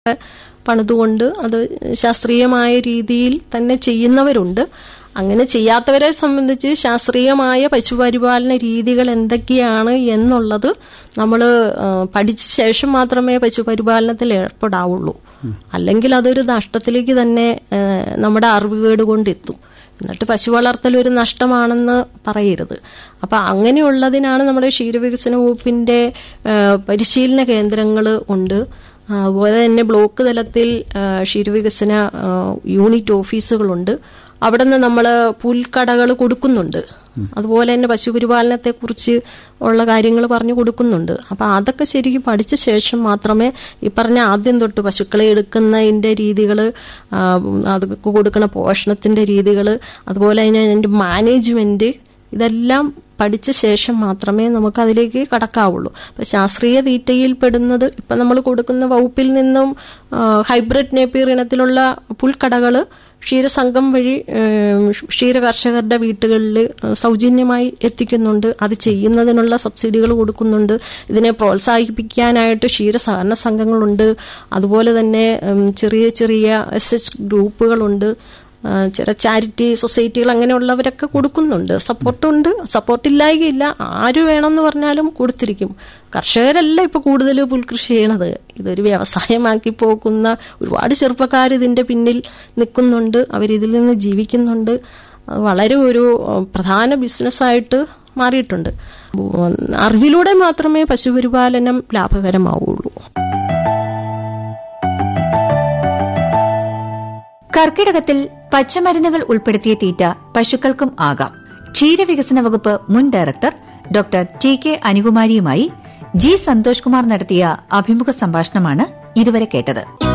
പണിതുകൊണ്ട് അത് ശാസ്ത്രീയമായ രീതിയിൽ തന്നെ ചെയ്യുന്നവരുണ്ട് അങ്ങനെ ചെയ്യാത്തവരെ സംബന്ധിച്ച് ശാസ്ത്രീയമായ പശുപരിപാലന രീതികൾ എന്തൊക്കെയാണ് എന്നുള്ളത് നമ്മൾ പഠിച്ച ശേഷം മാത്രമേ പശുപരിപാലനത്തിൽ ഏർപ്പെടാവുള്ളൂ അല്ലെങ്കിൽ അതൊരു നഷ്ടത്തിലേക്ക് തന്നെ ആ, നമ്മുടെ അറിവുകേട് കൊണ്ടെത്തും എന്നിട്ട് പശു വളർത്തൽ ഒരു നഷ്ടമാണെന്ന് പറയരുത് അപ്പൊ അങ്ങനെയുള്ളതിനാണ് നമ്മുടെ ക്ഷീരവികസന വകുപ്പിന്റെ ആ, പരിശീലന കേന്ദ്രങ്ങൾ ഉണ്ട് ആ, അതുപോലെ തന്നെ ബ്ലോക്ക് തലത്തിൽ ആ, ക്ഷീരവികസന ആ, യൂണിറ്റ് ഓഫീസുകളുണ്ട് അവിടെ നിന്ന് നമ്മൾ പുൽക്കടകൾ കൊടുക്കുന്നുണ്ട് അതുപോലെ തന്നെ പശുപരിപാലനത്തെ കുറിച്ച് ഉള്ള കാര്യങ്ങൾ പറഞ്ഞു കൊടുക്കുന്നുണ്ട് അപ്പൊ അതൊക്കെ ശരിക്കും പഠിച്ച ശേഷം മാത്രമേ ഈ പറഞ്ഞ ആദ്യം തൊട്ട് പശുക്കളെ എടുക്കുന്നതിന്റെ രീതികൾ അത് കൊടുക്കുന്ന പോഷണത്തിന്റെ രീതികൾ അതുപോലെ തന്നെ അതിന്റെ മാനേജ്മെന്റ് ഇതെല്ലാം പഠിച്ച ശേഷം മാത്രമേ നമുക്ക് അതിലേക്ക് കടക്കാവുള്ളൂ അപ്പൊ ശാസ്ത്രീയ തീറ്റയിൽ പെടുന്നത് ഇപ്പൊ നമ്മൾ കൊടുക്കുന്ന വകുപ്പിൽ നിന്നും ആ, ഹൈബ്രിഡ് നേപ്പിയർ ഇനത്തിലുള്ള പുൽക്കടകള് ക്ഷീരസംഘം വഴി ഏം, ക്ഷീര കർഷകരുടെ വീട്ടുകളിൽ സൗജന്യമായി എത്തിക്കുന്നുണ്ട് അത് ചെയ്യുന്നതിനുള്ള സബ്സിഡികൾ കൊടുക്കുന്നുണ്ട് ഇതിനെ പ്രോത്സാഹിപ്പിക്കാനായിട്ട് ക്ഷീര സഹകരണ സംഘങ്ങളുണ്ട് അതുപോലെ തന്നെ ഉം, ചെറിയ ചെറിയ എസ് എച്ച് ഗ്രൂപ്പുകളുണ്ട് ആ, ചില ചാരിറ്റി സൊസൈറ്റികൾ അങ്ങനെയുള്ളവരൊക്കെ കൊടുക്കുന്നുണ്ട് സപ്പോർട്ടുണ്ട് സപ്പോർട്ടില്ലായികയില്ല ആര് വേണമെന്ന് പറഞ്ഞാലും കൊടുത്തിരിക്കും കർഷകരല്ല ഇപ്പൊ കൂടുതൽ പുൽകൃഷി ചെയ്യണത് ഇതൊരു വ്യവസായമാക്കി പോകുന്ന ഒരുപാട് ചെറുപ്പക്കാർ ഇതിന്റെ പിന്നിൽ നിൽക്കുന്നുണ്ട് അവരിതിൽ നിന്ന് ജീവിക്കുന്നുണ്ട് അത് വളരെ ഒരു ഏഹ്, പ്രധാന ബിസിനസ്സായിട്ട് മാറിയിട്ടുണ്ട് ഉം, അറിവിലൂടെ മാത്രമേ പശുപരിപാലനം ലാഭകരമാവുള്ളൂ കർക്കിടകത്തിൽ പച്ചമരുന്നുകൾ ഉൾപ്പെടുത്തിയ തീറ്റ പശുക്കൾക്കും ആകാം ക്ഷീരവികസന വകുപ്പ് മുൻ ഡയറക്ടർ ഡോക്ടർ ടി കെ അനുകുമാരിയുമായി ജി സന്തോഷ് കുമാർ നടത്തിയ അഭിമുഖ സംഭാഷണമാണ് ഇതുവരെ കേട്ടത്